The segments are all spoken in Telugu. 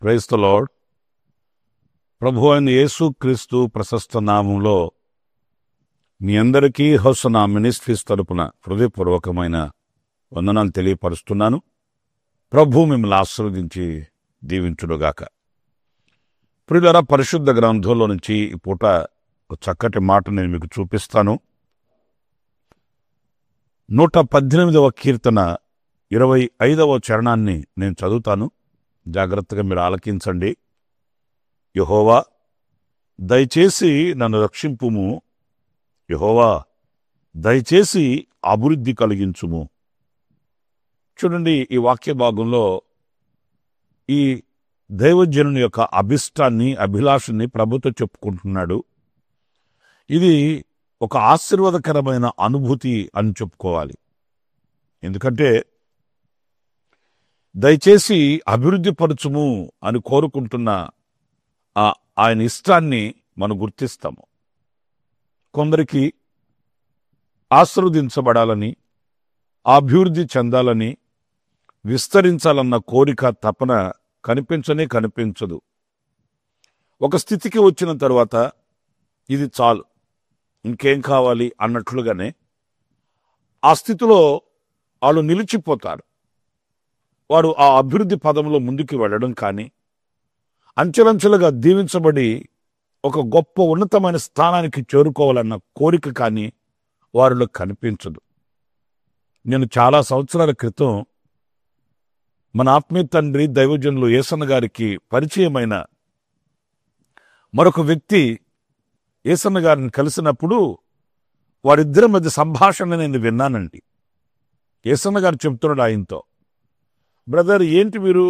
ప్రైస్ ద లార్డ్ ప్రభు అయిన యేసు క్రీస్తు ప్రశస్త నామంలో మీ అందరికీ హౌసనా మినిస్ట్రీస్ తరపున హృదయపూర్వకమైన వందనాలు తెలియపరుస్తున్నాను ప్రభు మిమ్మల్ని ఆశీర్వదించి దీవించుడుగాక ప్రియులరా పరిశుద్ధ గ్రంథంలో నుంచి ఈ పూట ఒక చక్కటి మాట నేను మీకు చూపిస్తాను నూట పద్దెనిమిదవ కీర్తన ఇరవై ఐదవ చరణాన్ని నేను చదువుతాను జాగ్రత్తగా మీరు ఆలకించండి యహోవా దయచేసి నన్ను రక్షింపుము యహోవా దయచేసి అభివృద్ధి కలిగించుము చూడండి ఈ వాక్య భాగంలో ఈ దైవజనుని యొక్క అభిష్టాన్ని అభిలాషని ప్రభుతో చెప్పుకుంటున్నాడు ఇది ఒక ఆశీర్వాదకరమైన అనుభూతి అని చెప్పుకోవాలి ఎందుకంటే దయచేసి అభివృద్ధి పరచుము అని కోరుకుంటున్న ఆ ఆయన ఇష్టాన్ని మనం గుర్తిస్తాము కొందరికి ఆశీర్వదించబడాలని అభివృద్ధి చెందాలని విస్తరించాలన్న కోరిక తపన కనిపించనే కనిపించదు ఒక స్థితికి వచ్చిన తర్వాత ఇది చాలు ఇంకేం కావాలి అన్నట్లుగానే ఆ స్థితిలో వాళ్ళు నిలిచిపోతారు వారు ఆ అభివృద్ధి పదంలో ముందుకు వెళ్ళడం కానీ అంచెలంచెలుగా దీవించబడి ఒక గొప్ప ఉన్నతమైన స్థానానికి చేరుకోవాలన్న కోరిక కానీ వారిలో కనిపించదు నేను చాలా సంవత్సరాల క్రితం మన ఆత్మీయ తండ్రి దైవజనులు ఏసన్న గారికి పరిచయమైన మరొక వ్యక్తి ఏసన్న గారిని కలిసినప్పుడు వారిద్దరి మధ్య సంభాషణ నేను విన్నానండి ఏసన్న గారు చెప్తున్నాడు ఆయనతో బ్రదర్ ఏంటి మీరు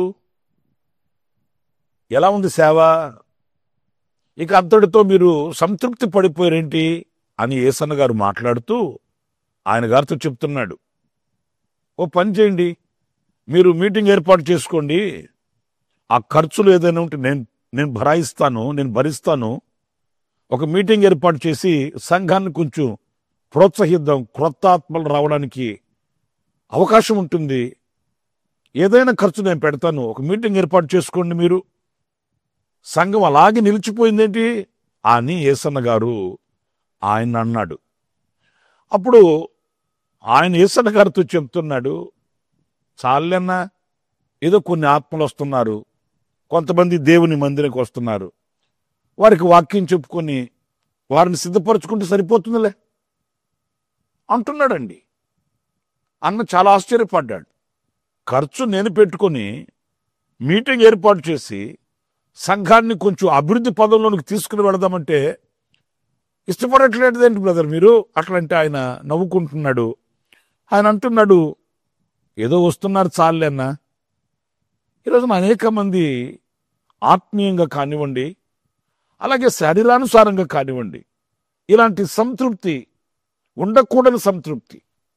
ఎలా ఉంది సేవ ఇక అంతటితో మీరు సంతృప్తి పడిపోయారేంటి అని ఏసన్న గారు మాట్లాడుతూ ఆయన గారితో చెప్తున్నాడు ఓ పని చేయండి మీరు మీటింగ్ ఏర్పాటు చేసుకోండి ఆ ఖర్చులు ఏదైనా ఉంటే నేను నేను భరాయిస్తాను నేను భరిస్తాను ఒక మీటింగ్ ఏర్పాటు చేసి సంఘాన్ని కొంచెం ప్రోత్సహిద్దాం క్రొత్త ఆత్మలు రావడానికి అవకాశం ఉంటుంది ఏదైనా ఖర్చు నేను పెడతాను ఒక మీటింగ్ ఏర్పాటు చేసుకోండి మీరు సంఘం అలాగే నిలిచిపోయిందేంటి అని ఏసన్న గారు ఆయన అన్నాడు అప్పుడు ఆయన ఏసన్న గారితో చెప్తున్నాడు చాలన్నా ఏదో కొన్ని ఆత్మలు వస్తున్నారు కొంతమంది దేవుని మందిరికి వస్తున్నారు వారికి వాక్యం చెప్పుకొని వారిని సిద్ధపరచుకుంటే సరిపోతుందిలే అంటున్నాడండి అన్న చాలా ఆశ్చర్యపడ్డాడు ఖర్చు నేను పెట్టుకొని మీటింగ్ ఏర్పాటు చేసి సంఘాన్ని కొంచెం అభివృద్ధి పదంలోనికి తీసుకుని వెళదామంటే ఇష్టపడట్లేదేంటి బ్రదర్ మీరు అట్లంటే ఆయన నవ్వుకుంటున్నాడు ఆయన అంటున్నాడు ఏదో వస్తున్నారు చాలే అన్న ఈరోజు అనేక మంది ఆత్మీయంగా కానివ్వండి అలాగే శరీరానుసారంగా కానివ్వండి ఇలాంటి సంతృప్తి ఉండకూడని సంతృప్తి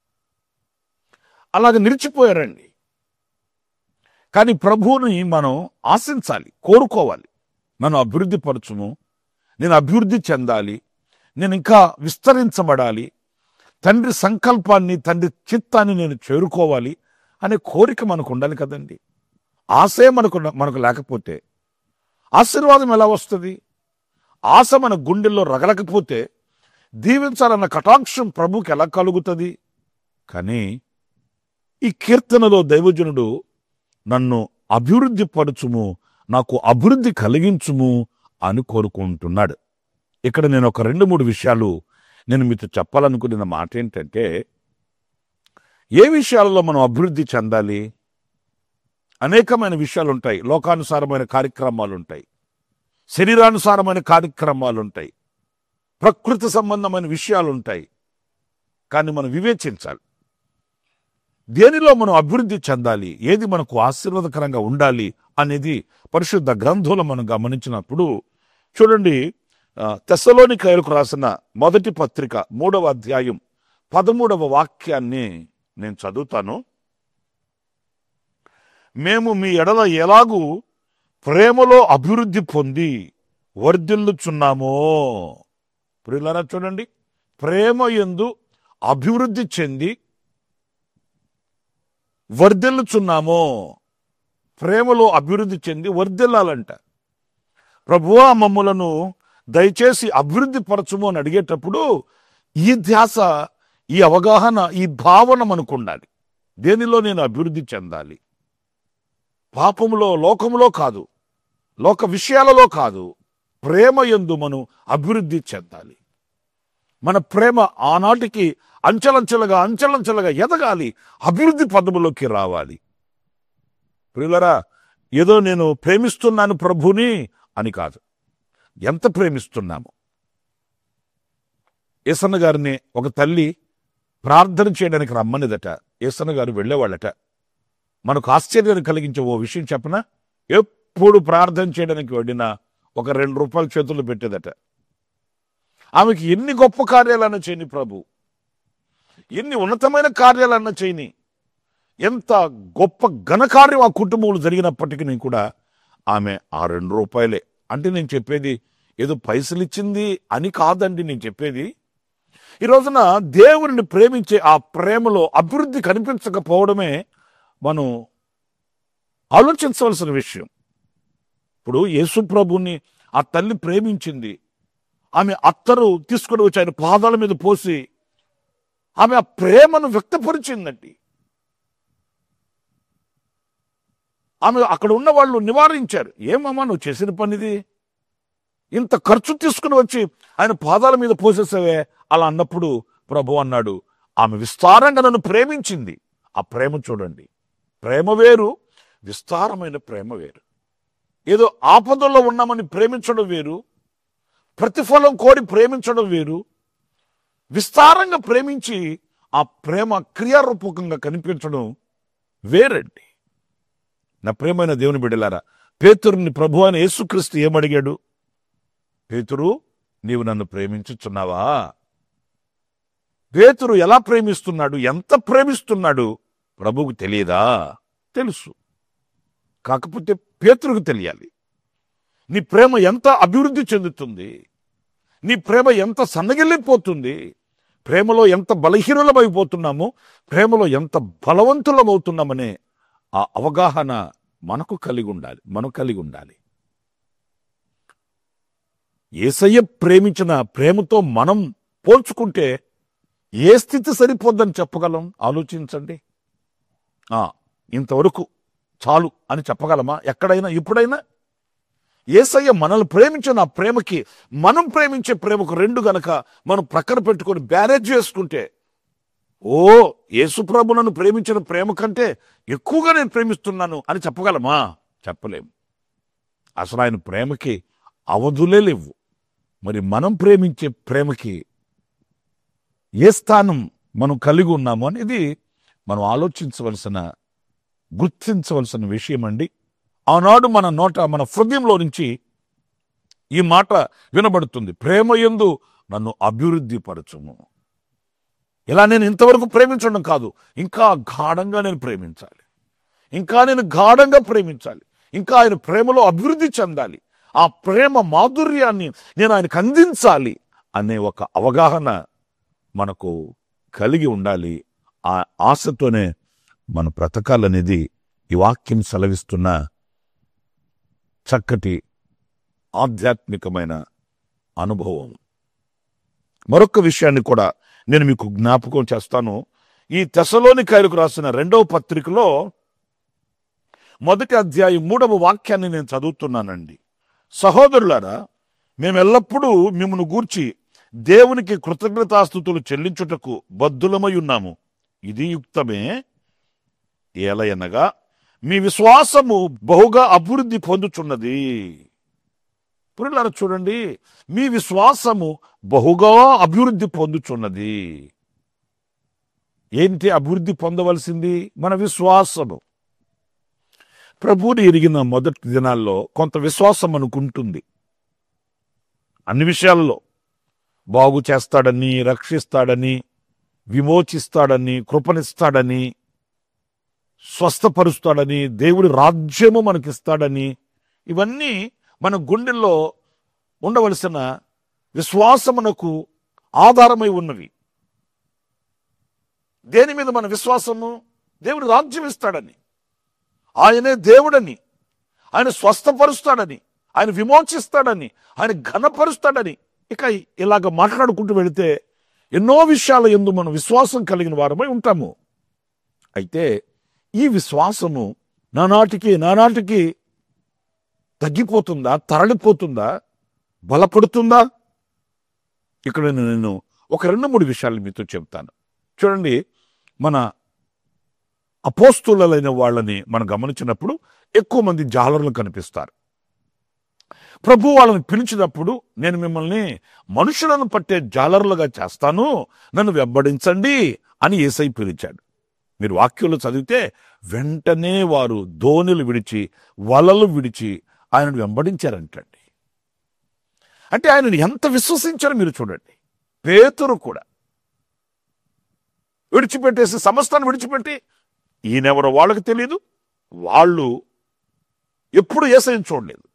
అలాగ నిలిచిపోయారండి కానీ ప్రభువుని మనం ఆశించాలి కోరుకోవాలి మనం అభివృద్ధి పరచుము నేను అభివృద్ధి చెందాలి నేను ఇంకా విస్తరించబడాలి తండ్రి సంకల్పాన్ని తండ్రి చిత్తాన్ని నేను చేరుకోవాలి అనే కోరిక మనకు ఉండాలి కదండి ఆశే మనకు మనకు లేకపోతే ఆశీర్వాదం ఎలా వస్తుంది ఆశ మన గుండెల్లో రగలకపోతే దీవించాలన్న కటాక్షం ప్రభుకి ఎలా కలుగుతుంది కానీ ఈ కీర్తనలో దైవజనుడు నన్ను అభివృద్ధి పరచుము నాకు అభివృద్ధి కలిగించుము అని కోరుకుంటున్నాడు ఇక్కడ నేను ఒక రెండు మూడు విషయాలు నేను మీతో చెప్పాలనుకున్న మాట ఏంటంటే ఏ విషయాలలో మనం అభివృద్ధి చెందాలి అనేకమైన విషయాలు ఉంటాయి లోకానుసారమైన కార్యక్రమాలు ఉంటాయి శరీరానుసారమైన కార్యక్రమాలు ఉంటాయి ప్రకృతి సంబంధమైన విషయాలు ఉంటాయి కానీ మనం వివేచించాలి దేనిలో మనం అభివృద్ధి చెందాలి ఏది మనకు ఆశీర్వాదకరంగా ఉండాలి అనేది పరిశుద్ధ గ్రంథంలో మనం గమనించినప్పుడు చూడండి తెసలోని కయలకు రాసిన మొదటి పత్రిక మూడవ అధ్యాయం పదమూడవ వాక్యాన్ని నేను చదువుతాను మేము మీ ఎడల ఎలాగూ ప్రేమలో అభివృద్ధి పొంది వర్ధిల్లుచున్నామో ప్రియులారా చూడండి ప్రేమ ఎందు అభివృద్ధి చెంది వర్ధిల్లుచున్నామో ప్రేమలో అభివృద్ధి చెంది వర్ధిల్లాలంట ప్రభువా మమ్ములను దయచేసి అభివృద్ధి పరచుము అని అడిగేటప్పుడు ఈ ధ్యాస ఈ అవగాహన ఈ భావన మనకు ఉండాలి దేనిలో నేను అభివృద్ధి చెందాలి పాపములో లోకములో కాదు లోక విషయాలలో కాదు ప్రేమ యందు మనం అభివృద్ధి చెందాలి మన ప్రేమ ఆనాటికి అంచెలంచెలుగా అంచెలంచెలుగా ఎదగాలి అభివృద్ధి పదములోకి రావాలి ప్రియులరా ఏదో నేను ప్రేమిస్తున్నాను ప్రభుని అని కాదు ఎంత ప్రేమిస్తున్నాము ఏసన్న గారిని ఒక తల్లి ప్రార్థన చేయడానికి రమ్మనిదట ఏసన్న గారు వెళ్ళేవాళ్ళట మనకు ఆశ్చర్యాన్ని కలిగించే ఓ విషయం చెప్పనా ఎప్పుడు ప్రార్థన చేయడానికి వెళ్ళినా ఒక రెండు రూపాయలు చేతులు పెట్టేదట ఆమెకి ఎన్ని గొప్ప కార్యాలన్నా చేయని ప్రభు ఎన్ని ఉన్నతమైన కార్యాలన్నా చేయని ఎంత గొప్ప ఘనకార్యం ఆ కుటుంబంలో జరిగినప్పటికీ కూడా ఆమె ఆ రెండు రూపాయలే అంటే నేను చెప్పేది ఏదో పైసలు ఇచ్చింది అని కాదండి నేను చెప్పేది ఈ రోజున దేవుడిని ప్రేమించే ఆ ప్రేమలో అభివృద్ధి కనిపించకపోవడమే మనం ఆలోచించవలసిన విషయం ఇప్పుడు యేసు ప్రభుని ఆ తల్లి ప్రేమించింది ఆమె అత్తరు తీసుకొని వచ్చి ఆయన పాదాల మీద పోసి ఆమె ఆ ప్రేమను వ్యక్తపరిచిందండి ఆమె అక్కడ ఉన్న వాళ్ళు నివారించారు ఏమమ్మా నువ్వు చేసిన పనిది ఇంత ఖర్చు తీసుకుని వచ్చి ఆయన పాదాల మీద పోసేసావే అలా అన్నప్పుడు ప్రభు అన్నాడు ఆమె విస్తారంగా నన్ను ప్రేమించింది ఆ ప్రేమ చూడండి ప్రేమ వేరు విస్తారమైన ప్రేమ వేరు ఏదో ఆపదల్లో ఉన్నామని ప్రేమించడం వేరు ప్రతిఫలం కోరి ప్రేమించడం వేరు విస్తారంగా ప్రేమించి ఆ ప్రేమ క్రియారూపకంగా కనిపించడం వేరండి నా ప్రేమైన దేవుని బిడ్డలారా పేతురుని ప్రభు అని యేసుక్రీస్తు ఏమడిగాడు పేతురు నీవు నన్ను ప్రేమించుచున్నావా పేతురు ఎలా ప్రేమిస్తున్నాడు ఎంత ప్రేమిస్తున్నాడు ప్రభువుకు తెలియదా తెలుసు కాకపోతే పేతురుకు తెలియాలి నీ ప్రేమ ఎంత అభివృద్ధి చెందుతుంది నీ ప్రేమ ఎంత సన్నగిల్లిపోతుంది ప్రేమలో ఎంత బలహీనులమైపోతున్నామో ప్రేమలో ఎంత బలవంతులమవుతున్నామనే ఆ అవగాహన మనకు కలిగి ఉండాలి మనం కలిగి ఉండాలి ఏసయ్య ప్రేమించిన ప్రేమతో మనం పోల్చుకుంటే ఏ స్థితి సరిపోద్దని చెప్పగలం ఆలోచించండి ఆ, ఇంతవరకు చాలు అని చెప్పగలమా ఎక్కడైనా ఇప్పుడైనా ఏసయ్య మనల్ని ప్రేమించిన ఆ ప్రేమకి మనం ప్రేమించే ప్రేమకు రెండు గనక మనం ప్రక్కన పెట్టుకొని బ్యారేజ్ చేసుకుంటే ఓ యేసుప్రభు నన్ను ప్రేమించిన ప్రేమ కంటే ఎక్కువగా నేను ప్రేమిస్తున్నాను అని చెప్పగలమా చెప్పలేము అసలు ఆయన ప్రేమకి అవధులే లేవు మరి మనం ప్రేమించే ప్రేమకి ఏ స్థానం మనం కలిగి ఉన్నాము అనేది మనం ఆలోచించవలసిన గుర్తించవలసిన విషయం అండి ఆనాడు మన నోట మన హృదయంలో నుంచి ఈ మాట వినబడుతుంది ప్రేమ యందు నన్ను అభివృద్ధి పరచుము ఇలా నేను ఇంతవరకు ప్రేమించడం కాదు ఇంకా గాఢంగా నేను ప్రేమించాలి ఇంకా నేను గాఢంగా ప్రేమించాలి ఇంకా ఆయన ప్రేమలో అభివృద్ధి చెందాలి ఆ ప్రేమ మాధుర్యాన్ని నేను ఆయనకు అందించాలి అనే ఒక అవగాహన మనకు కలిగి ఉండాలి ఆ ఆశతోనే మన బ్రతకాలనేది ఈ వాక్యం సెలవిస్తున్న చక్కటి ఆధ్యాత్మికమైన అనుభవం మరొక విషయాన్ని కూడా నేను మీకు జ్ఞాపకం చేస్తాను ఈ తెసలోని కాయలకు రాసిన రెండవ పత్రికలో మొదటి అధ్యాయం మూడవ వాక్యాన్ని నేను చదువుతున్నానండి సహోదరులారా మేము ఎల్లప్పుడూ మిమ్మల్ని గూర్చి దేవునికి కృతజ్ఞతాస్థుతులు చెల్లించుటకు బద్దులమై ఉన్నాము ఇది యుక్తమే ఏలయనగా మీ విశ్వాసము బహుగా అభివృద్ధి పొందుచున్నది పురులారా చూడండి మీ విశ్వాసము బహుగా అభివృద్ధి పొందుచున్నది ఏంటి అభివృద్ధి పొందవలసింది మన విశ్వాసము ప్రభువుని ఎరిగిన మొదటి దినాల్లో కొంత విశ్వాసం అనుకుంటుంది అన్ని విషయాల్లో బాగు చేస్తాడని రక్షిస్తాడని విమోచిస్తాడని కృపనిస్తాడని స్వస్థపరుస్తాడని దేవుడి రాజ్యము మనకిస్తాడని ఇవన్నీ మన గుండెల్లో ఉండవలసిన విశ్వాసమునకు ఆధారమై ఉన్నవి దేని మీద మన విశ్వాసము దేవుడు రాజ్యం ఇస్తాడని ఆయనే దేవుడని ఆయన స్వస్థపరుస్తాడని ఆయన విమోచిస్తాడని ఆయన ఘనపరుస్తాడని ఇక ఇలాగ మాట్లాడుకుంటూ వెళితే ఎన్నో విషయాల ఎందు మనం విశ్వాసం కలిగిన వారమై ఉంటాము అయితే ఈ విశ్వాసము నానాటికి నానాటికి తగ్గిపోతుందా తరలిపోతుందా బలపడుతుందా ఇక్కడ నేను ఒక రెండు మూడు విషయాలు మీతో చెప్తాను చూడండి మన అపోస్తులైన వాళ్ళని మనం గమనించినప్పుడు ఎక్కువ మంది జాలర్లు కనిపిస్తారు ప్రభు వాళ్ళని పిలిచినప్పుడు నేను మిమ్మల్ని మనుషులను పట్టే జాలర్లుగా చేస్తాను నన్ను వెంబడించండి అని ఏసై పిలిచాడు మీరు వాక్యంలో చదివితే వెంటనే వారు ధోనిలు విడిచి వలలు విడిచి ఆయనను వెంబడించారంటండి అంటే ఆయనను ఎంత విశ్వసించారో మీరు చూడండి పేతురు కూడా విడిచిపెట్టేసి సమస్తాన్ని విడిచిపెట్టి ఈయనెవరో వాళ్ళకి తెలియదు వాళ్ళు ఎప్పుడు ఏసైని చూడలేదు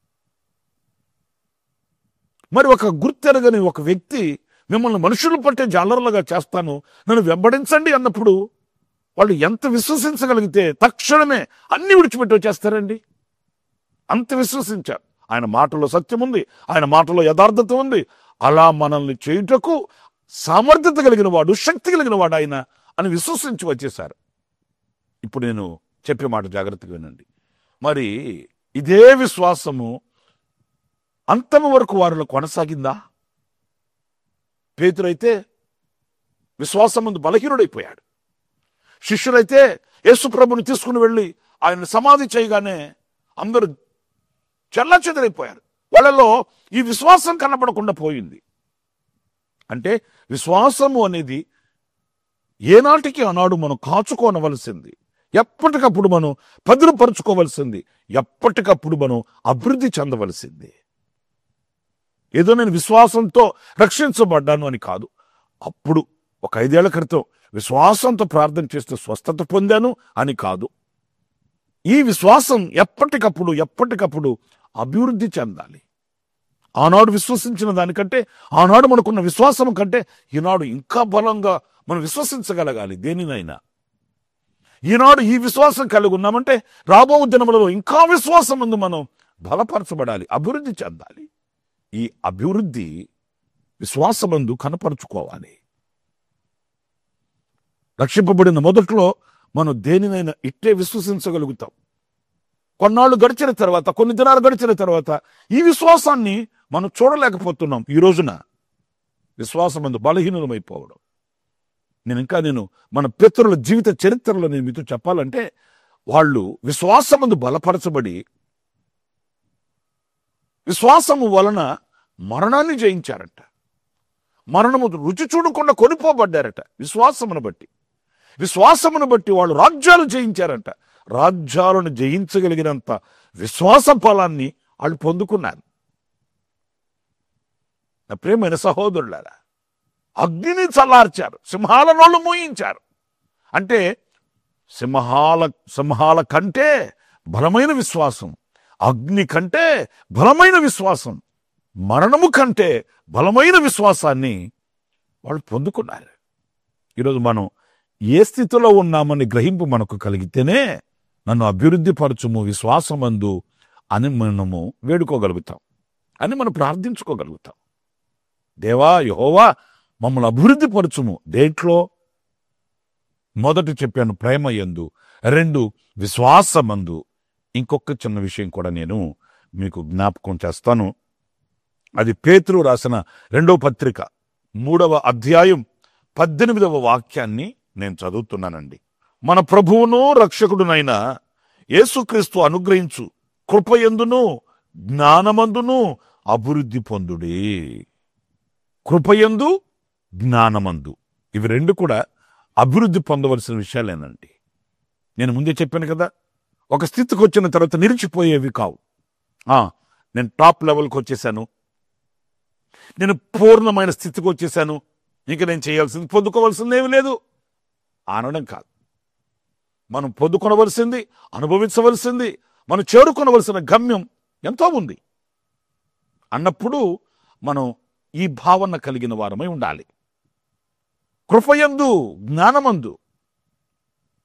మరి ఒక గుర్తెరగని ఒక వ్యక్తి మిమ్మల్ని మనుషులు పట్టే జాలర్లుగా చేస్తాను నన్ను వెంబడించండి అన్నప్పుడు వాళ్ళు ఎంత విశ్వసించగలిగితే తక్షణమే అన్ని విడిచిపెట్టి వచ్చేస్తారండి అంత విశ్వసించారు ఆయన మాటలో సత్యం ఉంది ఆయన మాటలో యథార్థత ఉంది అలా మనల్ని చేయుటకు సామర్థ్యత కలిగిన వాడు శక్తి కలిగిన వాడు ఆయన అని విశ్వసించి వచ్చేశారు ఇప్పుడు నేను చెప్పే మాట జాగ్రత్తగా వినండి మరి ఇదే విశ్వాసము అంతము వరకు వారిలో కొనసాగిందా పేతురైతే విశ్వాసం ముందు బలహీనుడైపోయాడు శిష్యులైతే యేసు ప్రభుని తీసుకుని వెళ్ళి ఆయన సమాధి చేయగానే అందరూ చెల్లచెదరైపోయారు వాళ్ళలో ఈ విశ్వాసం కనపడకుండా పోయింది అంటే విశ్వాసము అనేది ఏనాటికి ఆనాడు మనం కాచుకోనవలసింది ఎప్పటికప్పుడు మనం పదిలపరుచుకోవలసింది ఎప్పటికప్పుడు మనం అభివృద్ధి చెందవలసింది ఏదో నేను విశ్వాసంతో రక్షించబడ్డాను అని కాదు అప్పుడు ఒక ఐదేళ్ల క్రితం విశ్వాసంతో ప్రార్థన చేస్తే స్వస్థత పొందాను అని కాదు ఈ విశ్వాసం ఎప్పటికప్పుడు ఎప్పటికప్పుడు అభివృద్ధి చెందాలి ఆనాడు విశ్వసించిన దానికంటే ఆనాడు మనకున్న విశ్వాసం కంటే ఈనాడు ఇంకా బలంగా మనం విశ్వసించగలగాలి దేనినైనా ఈనాడు ఈ విశ్వాసం కలిగి ఉన్నామంటే రాబో దినములలో ఇంకా విశ్వాసం ముందు మనం బలపరచబడాలి అభివృద్ధి చెందాలి ఈ అభివృద్ధి విశ్వాసమందు కనపరుచుకోవాలి రక్షింపబడిన మొదట్లో మనం దేనినైనా ఇట్టే విశ్వసించగలుగుతాం కొన్నాళ్ళు గడిచిన తర్వాత కొన్ని దినాలు గడిచిన తర్వాత ఈ విశ్వాసాన్ని మనం చూడలేకపోతున్నాం ఈ రోజున విశ్వాసం అందు బలహీనమైపోవడం నేను ఇంకా నేను మన పితరుల జీవిత చరిత్రలో నేను మీతో చెప్పాలంటే వాళ్ళు విశ్వాసమందు బలపరచబడి విశ్వాసము వలన మరణాన్ని జయించారంట మరణము రుచి చూడకుండా కొనిపోబడ్డారట విశ్వాసమును బట్టి విశ్వాసమును బట్టి వాళ్ళు రాజ్యాలు జయించారంట రాజ్యాలను జయించగలిగినంత విశ్వాస ఫలాన్ని వాళ్ళు పొందుకున్నారు నా ప్రేమైన సహోదరులారా అగ్నిని చల్లార్చారు సింహాల నోళ్ళు మూయించారు అంటే సింహాల సింహాల కంటే బలమైన విశ్వాసం అగ్ని కంటే బలమైన విశ్వాసం మరణము కంటే బలమైన విశ్వాసాన్ని వాళ్ళు పొందుకున్నారు ఈరోజు మనం ఏ స్థితిలో ఉన్నామని గ్రహింపు మనకు కలిగితేనే నన్ను అభివృద్ధి పరచుము విశ్వాసమందు అని మనము వేడుకోగలుగుతాం అని మనం ప్రార్థించుకోగలుగుతాం దేవా యహోవా మమ్మల్ని అభివృద్ధి పరచుము దేంట్లో మొదటి చెప్పాను ప్రేమ యందు రెండు విశ్వాసమందు ఇంకొక చిన్న విషయం కూడా నేను మీకు జ్ఞాపకం చేస్తాను అది పేతురు రాసిన రెండవ పత్రిక మూడవ అధ్యాయం పద్దెనిమిదవ వాక్యాన్ని నేను చదువుతున్నానండి మన ప్రభువును రక్షకుడునైన యేసుక్రీస్తు అనుగ్రహించు కృపయందును జ్ఞానమందును అభివృద్ధి పొందుడి కృపయందు జ్ఞానమందు ఇవి రెండు కూడా అభివృద్ధి పొందవలసిన విషయాలేనండి నేను ముందే చెప్పాను కదా ఒక స్థితికి వచ్చిన తర్వాత నిలిచిపోయేవి కావు ఆ, నేను టాప్ లెవెల్కి వచ్చేసాను నేను పూర్ణమైన స్థితికి వచ్చేసాను ఇంకా నేను చేయాల్సింది పొందుకోవాల్సింది ఏమి లేదు అనడం కాదు మనం పొందుకొనవలసింది అనుభవించవలసింది మనం చేరుకొనవలసిన గమ్యం ఎంతో ఉంది అన్నప్పుడు మనం ఈ భావన కలిగిన వారమై ఉండాలి కృపయందు జ్ఞానమందు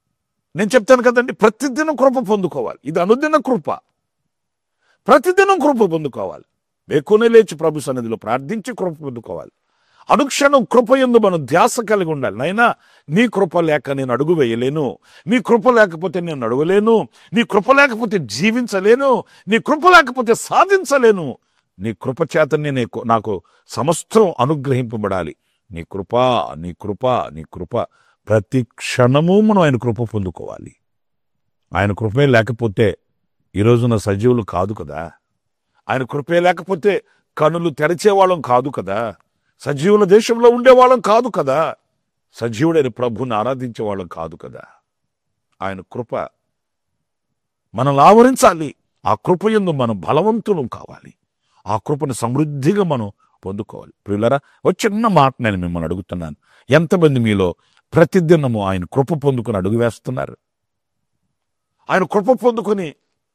నేను చెప్తాను కదండి ప్రతిదినం కృప పొందుకోవాలి ఇది అనుదిన కృప ప్రతిదినం కృప పొందుకోవాలి వేకునే లేచి ప్రభు సన్నిధిలో ప్రార్థించి కృప పొందుకోవాలి అనుక్షణం కృప ఎందు మనం ధ్యాస కలిగి ఉండాలి నైనా నీ కృప లేక నేను అడుగు వేయలేను నీ కృప లేకపోతే నేను నడవలేను నీ కృప లేకపోతే జీవించలేను నీ కృప లేకపోతే సాధించలేను నీ కృప చేతనే నీకు నాకు సమస్తం అనుగ్రహింపబడాలి నీ కృప నీ కృప నీ కృప ప్రతి క్షణము మనం ఆయన కృప పొందుకోవాలి ఆయన కృపే లేకపోతే ఈ రోజున సజీవులు కాదు కదా ఆయన కృపే లేకపోతే కనులు తెరిచేవాళ్ళం కాదు కదా సజీవుల దేశంలో ఉండేవాళ్ళం కాదు కదా సజీవుడైన ప్రభుని ఆరాధించేవాళ్ళం కాదు కదా ఆయన కృప మనల్ని ఆవరించాలి ఆ కృప యందు మనం బలవంతులం కావాలి ఆ కృపను సమృద్ధిగా మనం పొందుకోవాలి ప్రియులరా ఒక చిన్న మాట నేను మిమ్మల్ని అడుగుతున్నాను ఎంతమంది మీలో ప్రతిదినము ఆయన కృప పొందుకొని అడుగు వేస్తున్నారు ఆయన కృప పొందుకొని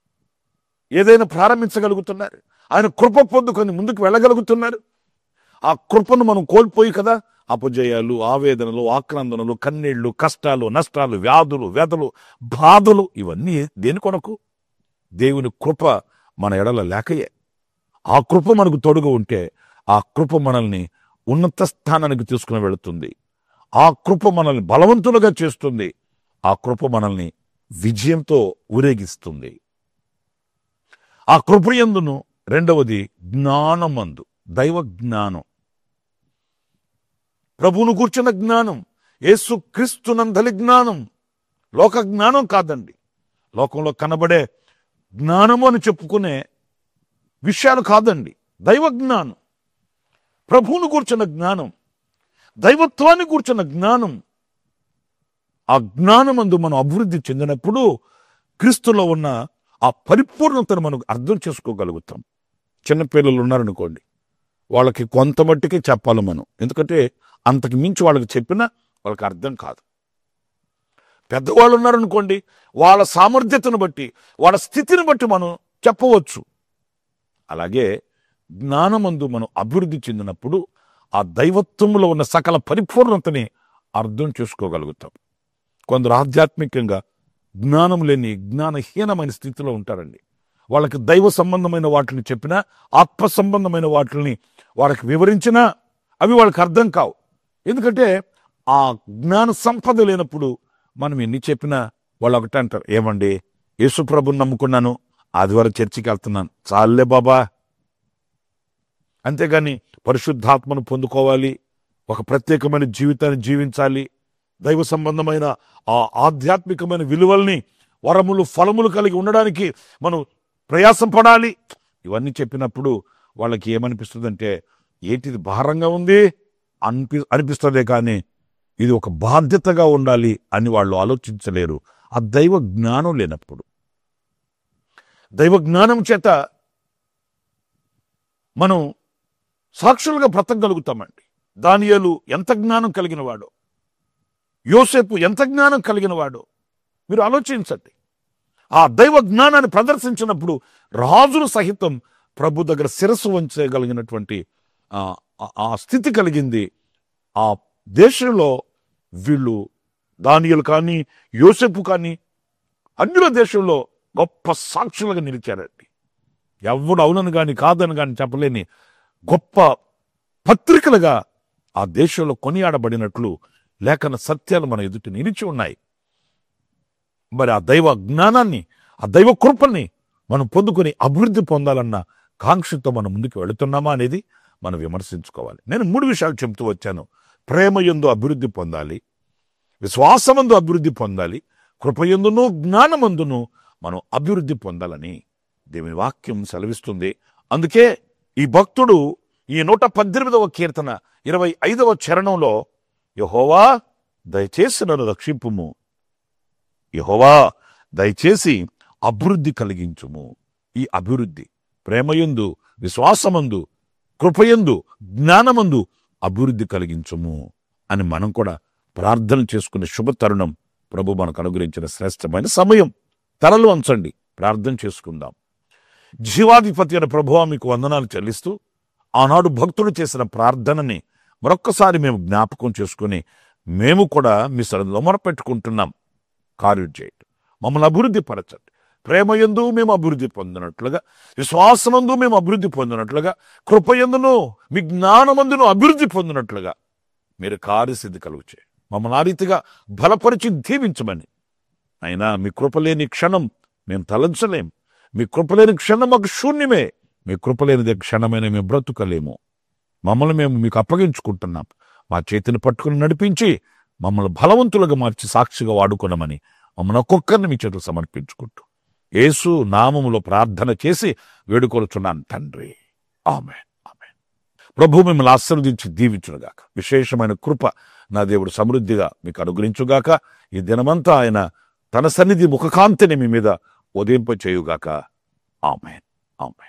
ఏదైనా ప్రారంభించగలుగుతున్నారు ఆయన కృప పొందుకొని ముందుకు వెళ్ళగలుగుతున్నారు ఆ కృపను మనం కోల్పోయి కదా అపజయాలు ఆవేదనలు ఆక్రందనలు కన్నీళ్లు కష్టాలు నష్టాలు వ్యాధులు వ్యధలు బాధలు ఇవన్నీ దేని కొరకు దేవుని కృప మన ఎడల లేకయే ఆ కృప మనకు తోడుగా ఉంటే ఆ కృప మనల్ని ఉన్నత స్థానానికి తీసుకుని వెళుతుంది ఆ కృప మనల్ని బలవంతులుగా చేస్తుంది ఆ కృప మనల్ని విజయంతో ఊరేగిస్తుంది ఆ కృపయందును రెండవది జ్ఞానమందు దైవ జ్ఞానం ప్రభువును కూర్చున్న జ్ఞానం యేసు క్రీస్తునందలి జ్ఞానం లోక జ్ఞానం కాదండి లోకంలో కనబడే జ్ఞానము అని చెప్పుకునే విషయాలు కాదండి దైవ జ్ఞానం ప్రభువును కూర్చున్న జ్ఞానం దైవత్వాన్ని కూర్చున్న జ్ఞానం ఆ జ్ఞానమందు మనం అభివృద్ధి చెందినప్పుడు క్రీస్తులో ఉన్న ఆ పరిపూర్ణతను మనం అర్థం చేసుకోగలుగుతాం చిన్నపిల్లలు ఉన్నారనుకోండి వాళ్ళకి కొంత మట్టికే చెప్పాలి మనం ఎందుకంటే అంతకు మించి వాళ్ళకి చెప్పినా వాళ్ళకి అర్థం కాదు పెద్దవాళ్ళు ఉన్నారనుకోండి వాళ్ళ సామర్థ్యతను బట్టి వాళ్ళ స్థితిని బట్టి మనం చెప్పవచ్చు అలాగే జ్ఞానమందు మనం అభివృద్ధి చెందినప్పుడు ఆ దైవత్వంలో ఉన్న సకల పరిపూర్ణతని అర్థం చేసుకోగలుగుతాం కొందరు ఆధ్యాత్మికంగా జ్ఞానం లేని జ్ఞానహీనమైన స్థితిలో ఉంటారండి వాళ్ళకి దైవ సంబంధమైన వాటిని చెప్పినా ఆత్మ సంబంధమైన వాటిని వాళ్ళకి వివరించినా అవి వాళ్ళకి అర్థం కావు ఎందుకంటే ఆ జ్ఞాన సంపద లేనప్పుడు మనం ఎన్ని చెప్పినా వాళ్ళు ఒకటే అంటారు ఏమండి యేసుప్రభుని నమ్ముకున్నాను ఆదివారం చర్చికి వెళ్తున్నాను చాలే బాబా అంతేగాని పరిశుద్ధాత్మను పొందుకోవాలి ఒక ప్రత్యేకమైన జీవితాన్ని జీవించాలి దైవ సంబంధమైన ఆ ఆధ్యాత్మికమైన విలువల్ని వరములు ఫలములు కలిగి ఉండడానికి మనం ప్రయాసం పడాలి ఇవన్నీ చెప్పినప్పుడు వాళ్ళకి ఏమనిపిస్తుందంటే ఏంటిది భారంగా ఉంది అనిపి అనిపిస్తుందే కానీ ఇది ఒక బాధ్యతగా ఉండాలి అని వాళ్ళు ఆలోచించలేరు ఆ దైవ జ్ఞానం లేనప్పుడు దైవ జ్ఞానం చేత మనం సాక్షులుగా బ్రతకగలుగుతామండి దానియలు ఎంత జ్ఞానం కలిగిన వాడో యోసేపు ఎంత జ్ఞానం కలిగిన వాడో మీరు ఆలోచించండి ఆ దైవ జ్ఞానాన్ని ప్రదర్శించినప్పుడు రాజులు సహితం ప్రభు దగ్గర శిరస్సు వంచగలిగినటువంటి ఆ, ఆ- ఆ స్థితి కలిగింది ఆ దేశంలో వీళ్ళు దానియలు కానీ యోసేపు కానీ అన్యుల దేశంలో గొప్ప సాక్షులుగా నిలిచారండి ఎవడు అవునని కానీ కాదని కానీ చెప్పలేని గొప్ప పత్రికలుగా ఆ దేశంలో కొనియాడబడినట్లు లేఖన సత్యాలు మన ఎదుట నిలిచి ఉన్నాయి మరి ఆ దైవ జ్ఞానాన్ని ఆ దైవ కృపని మనం పొందుకొని అభివృద్ధి పొందాలన్న కాంక్షతో మనం ముందుకు వెళుతున్నామా అనేది మనం విమర్శించుకోవాలి నేను మూడు విషయాలు చెబుతూ వచ్చాను ప్రేమయందు అభివృద్ధి పొందాలి విశ్వాసమందు అభివృద్ధి పొందాలి కృపయందును జ్ఞానమందును మనం అభివృద్ధి పొందాలని దేవుని వాక్యం సెలవిస్తుంది అందుకే ఈ భక్తుడు ఈ నూట పద్దెనిమిదవ కీర్తన ఇరవై ఐదవ చరణంలో యహోవా దయచేసి నన్ను రక్షింపుము యహోవా దయచేసి అభివృద్ధి కలిగించుము ఈ అభివృద్ధి ప్రేమయందు విశ్వాసమందు కృపయందు జ్ఞానమందు అభివృద్ధి కలిగించుము అని మనం కూడా ప్రార్థన చేసుకునే శుభ తరుణం ప్రభు మనకు అనుగ్రహించిన శ్రేష్టమైన సమయం తలలు అంచండి ప్రార్థన చేసుకుందాం జీవాధిపతి అయిన ప్రభువా మీకు వందనాలు చెల్లిస్తూ ఆనాడు భక్తుడు చేసిన ప్రార్థనని మరొక్కసారి మేము జ్ఞాపకం చేసుకుని మేము కూడా మీ సన్నిధిలో మొరపెట్టుకుంటున్నాం కార్యం చేయండి మమ్మల్ని అభివృద్ధి పరచండి ప్రేమయందు మేము అభివృద్ధి పొందినట్లుగా విశ్వాసమందు మేము అభివృద్ధి పొందినట్లుగా కృపయందును మీ జ్ఞానమందును అభివృద్ధి పొందినట్లుగా మీరు కార్యసిద్ధి కలుగు చేయండి మమ్మల్ని ఆ రీతిగా బలపరిచి దీవించమని అయినా మీ కృపలేని క్షణం మేము తలంచలేం మీ కృపలేని క్షణం మాకు శూన్యమే మీ కృపలేనిదే క్షణమైన మేము బ్రతుకలేము మమ్మల్ని మేము మీకు అప్పగించుకుంటున్నాం మా చేతిని పట్టుకుని నడిపించి మమ్మల్ని బలవంతులుగా మార్చి సాక్షిగా వాడుకున్నామని మమ్మల్ని ఒక్కొక్కరిని మీ చేతులు సమర్పించుకుంటూ యేసు నామములో ప్రార్థన చేసి వేడుకొలుచున్నాను తండ్రి ఆమె ఆమె ప్రభు మిమ్మల్ని ఆశీర్వదించి దీవించునుగాక విశేషమైన కృప నా దేవుడు సమృద్ధిగా మీకు అనుగ్రహించుగాక ఈ దినమంతా ఆయన తన సన్నిధి ముఖకాంతిని మీ మీద ఉదయింప చేయుగాక ఆమె ఆమె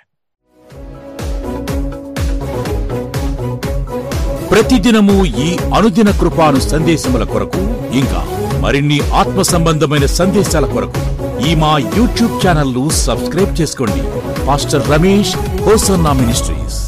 ప్రతిదినము ఈ అనుదిన కృపాను సందేశముల కొరకు ఇంకా మరిన్ని ఆత్మ సంబంధమైన సందేశాల కొరకు ఈ మా యూట్యూబ్ ఛానల్ ను సబ్స్క్రైబ్ చేసుకోండి పాస్టర్ రమేష్ హోసన్నా మినిస్ట్రీస్